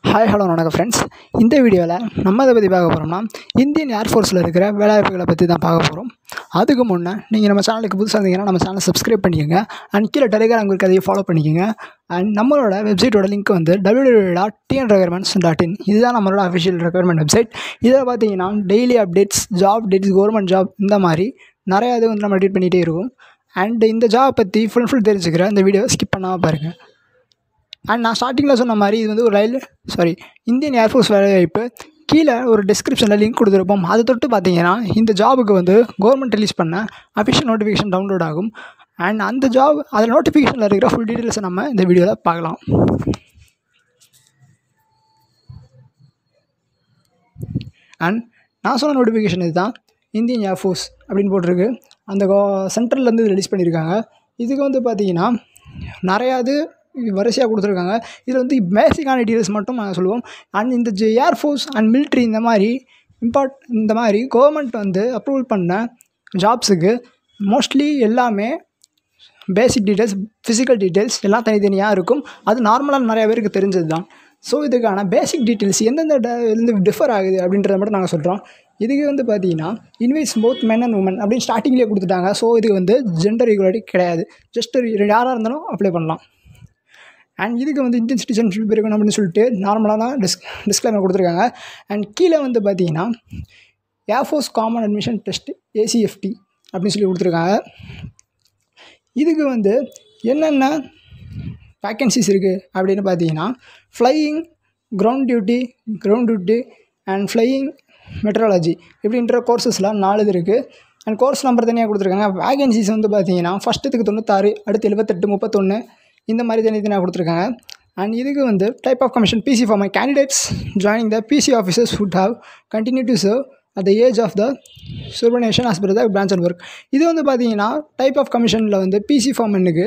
hi hello வணக்கம் friends இந்த வீடியோவில் நம்ம எதை பற்றி பார்க்க போகிறோம்னா இந்தியன் ஏர்ஃபோர்ஸில் இருக்கிற வேலைவாய்ப்புகளை பற்றி தான் பார்க்க போகிறோம் அதுக்கு முன்னே நீங்கள் நம்ம சேனலுக்கு புதுசாக இருந்தீங்கன்னா நம்ம சேனலை சப்ஸ்கிரைப் பண்ணிக்கோங்க அண்ட் கீழே டெலிகிராம் இருக்கு அதையும் ஃபாலோ பண்ணிக்கோங்க அண்ட் நம்மளோட வெப்சைட்டோட லிங்க் வந்து W dot TN requirements dot in இதுதான் நம்மளோட அஃபிஷியல் ரெக்யர்மெண்ட் வெப்சைட் இதில் பார்த்தீங்கன்னா daily updates job dates government job இந்த மாதிரி நிறையா இது வந்து நம்ம எடிட் பண்ணிகிட்டே இருக்கும் அண்ட் இந்த ஜாப் பற்றி ஃபுல் ஃபுல் தெரிஞ்சுக்கிற இந்த வீடியோ ஸ்கிப் பண்ணாமல் பாருங்கள் அண்ட் நான் ஸ்டார்டிங்கில் சொன்ன மாதிரி இது வந்து ஒரு ரயில் சாரி இந்தியன் ஏர்ஃபோர்ஸ் வேலைவாய்ப்பு கீழே ஒரு டிஸ்கிரிப்ஷனில் லிங்க் கொடுத்துருப்போம் அதை தொட்டு பார்த்தீங்கன்னா இந்த ஜாபுக்கு வந்து கவர்மெண்ட் ரிலீஸ் பண்ண அஃபிஷியல் நோட்டிஃபிகேஷன் டவுன்லோட் ஆகும் அண்ட் அந்த ஜாப் அதில் நோட்டிஃபிகேஷனில் இருக்கிற ஃபுல் டீட்டெயில்ஸை நம்ம இந்த வீடியோவில் பார்க்கலாம் அண்ட் நான் சொன்ன நோட்டிஃபிகேஷன் இதுதான் இந்தியன் ஏர்ஃபோர்ஸ் அப்படின்னு போட்டிருக்கு அந்த கோ சென்ட்ரல்லேருந்து ரிலீஸ் பண்ணியிருக்காங்க இதுக்கு வந்து பார்த்தீங்கன்னா நிறையா இது வரிசையாக கொடுத்துருக்காங்க இதில் வந்து பேசிக்கான டீட்டெயில்ஸ் மட்டும் நான் சொல்லுவோம் அண்ட் இந்த ஜி ஏர்ஃபோர்ஸ் அண்ட் மிலிட்ரி இந்த மாதிரி இம்பார்ட் இந்த மாதிரி கவர்மெண்ட் வந்து அப்ரூவல் பண்ண ஜாப்ஸுக்கு மோஸ்ட்லி எல்லாமே பேசிக் டீட்டெயில்ஸ் ஃபிசிக்கல் டீட்டெயில்ஸ் எல்லாம் தனித்தனியாக இருக்கும் அது நார்மலாக நிறைய பேருக்கு தெரிஞ்சது தான் ஸோ இதுக்கான பேசிக் டீட்டெயில்ஸ் எந்தெந்த ட இருந்து டிஃபர் ஆகுது அப்படின்றத மட்டும் நாங்கள் சொல்கிறோம் இதுக்கு வந்து பார்த்தீங்கன்னா invites both men and women அப்படின்னு ஸ்டார்டிங்லேயே கொடுத்துட்டாங்க ஸோ இதுக்கு வந்து ஜெண்டர் ஈக்குவாலிட்டி கிடையாது ஜஸ்ட் யாராக இருந்தாலும் அப்ளை பண்ணலாம் அண்ட் இதுக்கு வந்து இந்தியன் சிட்டிசன்ஷிப் இருக்கணும் அப்படின்னு சொல்லிட்டு நார்மலாக தான் டிஸ் டிஸ்க்ளைமர் கொடுத்துருக்காங்க அண்ட் கீழே வந்து பார்த்தீங்கன்னா air force common admission test ACFT அப்படின்னு சொல்லி கொடுத்துருக்காங்க இதுக்கு வந்து என்னென்ன வேக்கன்சிஸ் இருக்குது அப்படின்னு பார்த்தீங்கன்னா flying ground duty ground duty and flying meteorology இப்படின்ற கோர்சஸ்லாம் நாலு இது இருக்குது அண்ட் கோர்ஸ் நம்பர் தனியாக கொடுத்துருக்காங்க வேகன்சிஸ் வந்து பார்த்தீங்கன்னா ஃபஸ்ட்டுக்கு தொண்ணூத்தாறு அடுத்து எழுபத்தெட்டு முப்பத்தொன்று இந்த மாதிரி தனித்தனியாக கொடுத்துருக்காங்க அண்ட் இதுக்கு வந்து type of commission PC form candidates joining the PC officers would have continue to serve at the age of the superannuation as per the branch and work இது வந்து பார்த்தீங்கன்னா டைப் ஆஃப் கமிஷனில் வந்து பிசி ஃபார்மனுக்கு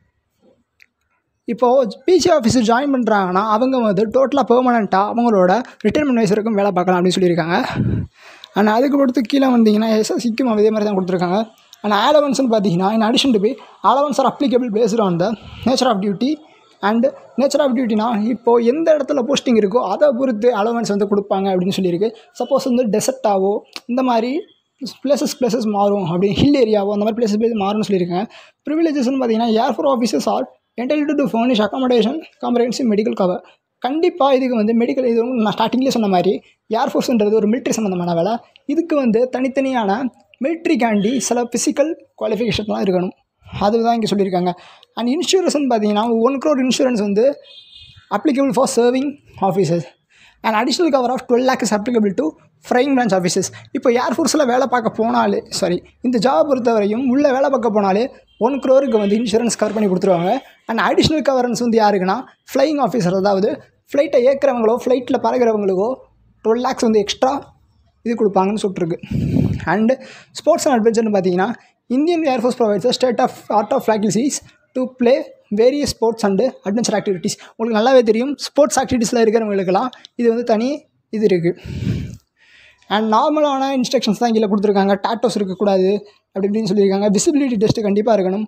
இப்போது PC officer join பண்ணுறாங்கன்னா அவங்க வந்து டோட்டலாக பெர்மனண்ட்டாக அவங்களோட ரிட்டைர்மெண்ட் வயசு வரைக்கும் வேலை பார்க்கலாம் அப்படின்னு சொல்லியிருக்காங்க அண்ட் அதுக்கு பொறுத்து கீழே வந்தீங்கன்னா எஸ்எஸ்சிக்கும் அதே மாதிரி தான் கொடுத்துருக்காங்க அண்ட் ஆலவன்ஸ்னு பார்த்தீங்கன்னா in addition to pay allowance are applicable based on the nature of duty and nature of டியூட்டினா இப்போது எந்த இடத்துல போஸ்டிங் இருக்கோ அதை பொறுத்து அலவன்ஸ் வந்து கொடுப்பாங்க அப்படின்னு சொல்லியிருக்கு சப்போஸ் வந்து டெசர்ட்டாவோ இந்த மாதிரி பிளேசஸ் பிளேசஸ் மாறும் அப்படி ஹில் ஏரியாவோ அந்த மாதிரி பிளேசஸ் பிளேஸ் மாறும்னு சொல்லியிருக்காங்க ப்ரிவிலேஜஸ்னு பார்த்தீங்கன்னா air force officers are entitled to furnish accommodation comprehensive medical cover கண்டிப்பாக இதுக்கு வந்து மெடிக்கல் இது வந்து நான் ஸ்டார்டிங்லேயே சொன்ன மாதிரி ஏர்ஃபோர்ஸ்ன்றது ஒரு மிலிட்ரி சம்மந்தமான வேலை இதுக்கு வந்து தனித்தனியான மிலிட்ரிக்காண்டி சில ஃபிசிக்கல் குவாலிஃபிகேஷன்லாம் இருக்கணும் அதுதான் இங்கே சொல்லியிருக்காங்க அண்ட் இன்சூரன்ஸ்னு பார்த்தீங்கன்னா ஒன் க்ரோர் இன்சூரன்ஸ் வந்து applicable for serving officers and additional cover of twelve lakhs applicable to flying branch offices இப்போ ஏர்ஃபோர்ஸில் வேலை பார்க்க போனாலே சாரி இந்த ஜாப் பொறுத்தவரையும் உள்ளே வேலை பார்க்க போனாலே ஒன் க்ரோருக்கு வந்து இன்சூரன்ஸ் கவர் பண்ணி கொடுத்துருவாங்க அண்ட் அடிஷ்னல் கவரன்ஸ் வந்து யாருக்குன்னா ஃப்ளையிங் ஆஃபீஸர் அதாவது ஃப்ளைட்டை ஏற்கிறவங்களோ ஃப்ளைட்டில் பறக்கிறவங்களுக்கோ டுவெல் லேக்ஸ் வந்து எக்ஸ்ட்ரா இது கொடுப்பாங்கன்னு சொல்லிட்டுருக்கு அண்டு ஸ்போர்ட்ஸ் அண்ட் அட்வென்ச்சர்னு பார்த்தீங்கன்னா Indian air force provides state of art of facilities to play various sports and adventure activities உங்களுக்கு நல்லாவே தெரியும் ஸ்போர்ட்ஸ் ஆக்டிவிட்டீஸில் இருக்கிறவங்களுக்கெல்லாம் இது வந்து தனி இது இருக்குது அண்ட் நார்மலான இன்ஸ்ட்ரக்ஷன்ஸ் தான் கீழே கொடுத்துருக்காங்க டாட்டோஸ் இருக்கக்கூடாது அப்படி இப்படின்னு சொல்லியிருக்காங்க விசிபிலிட்டி டெஸ்ட்டு கண்டிப்பாக இருக்கணும்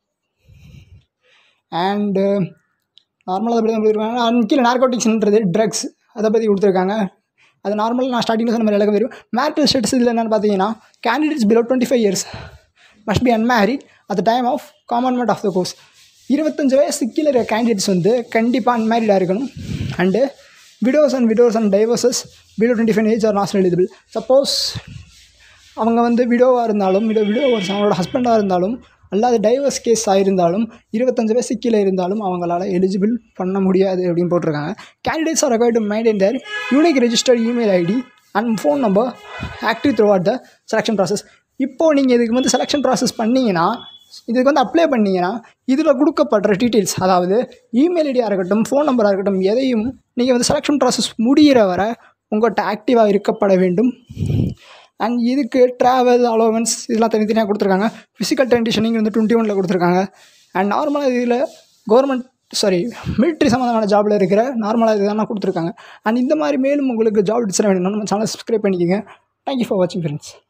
அண்டு நார்மலாக அப்படி தான் கொடுத்துருக்காங்க அண்ட் கீழே நார்கோட்டிக்ஸ்ன்றது ட்ரக்ஸ் அதை பற்றி கொடுத்துருக்காங்க அது நார்மலாக நான் ஸ்டார்டிங்கில் சொன்ன மாதிரி எல்லாருக்கும் தெரியும் மேரிட்டல் ஸ்டேட்டஸ் இதில் என்னென்னு பார்த்தீங்கன்னா candidates below twenty five years must be unmarried at the time of commencement of the course இருபத்தஞ்சு வயசு கீழே இருக்கிற கேண்டிடேட்ஸ் வந்து கண்டிப்பாக அன்மேரிடாக இருக்கணும் and widows and widows and divorcees below twenty five age are not eligible suppose அவங்க வந்து விடோவாக இருந்தாலும் விடோ விடோவர்ஸ் அவங்களோட ஹஸ்பண்டாக இருந்தாலும் அல்லாத டைவர்ஸ் கேஸ் ஆகிருந்தாலும் இருபத்தஞ்சு வயசு கீழே இருந்தாலும் அவங்களால எலிஜிபிள் பண்ண முடியாது அப்படின்னு போட்டிருக்காங்க candidates are required to maintain their unique registered email ID and phone number active through at the selection process இப்போது நீங்கள் இதுக்கு வந்து செலெக்ஷன் ப்ராசஸ் பண்ணிங்கன்னா இதுக்கு வந்து அப்ளை பண்ணிங்கன்னா இதில் கொடுக்கப்படுற டீட்டெயில்ஸ் அதாவது இமெயில் ஐடியாக இருக்கட்டும் ஃபோன் நம்பராக இருக்கட்டும் எதையும் நீங்கள் வந்து செலெக்ஷன் ப்ராசஸ் முடிகிற வரை உங்கள்கிட்ட ஆக்டிவாக இருக்கப்பட வேண்டும் அண்ட் இதுக்கு ட்ராவல் அலோவன்ஸ் இதெல்லாம் தனித்தனியாக கொடுத்துருக்காங்க ஃபிசிக்கல் கண்டிஷனிங் வந்து டுவெண்ட்டி ஒனில் கொடுத்துருக்காங்க அண்ட் நார்மலாக இதில் கவர்மெண்ட் சாரி மிலிட்ரி சம்மந்தமான ஜாபில் இருக்கிற நார்மலாக இதுதான் கொடுத்துருக்காங்க அண்ட் இந்த மாதிரி மேலும் உங்களுக்கு ஜாப் டிசைன் வேணும்னா நம்ம சேனல் சப்ஸ்கிரைப் பண்ணிக்கோங்க தேங்க்யூ ஃபார் வாட்சிங் ஃப்ரெண்ட்ஸ்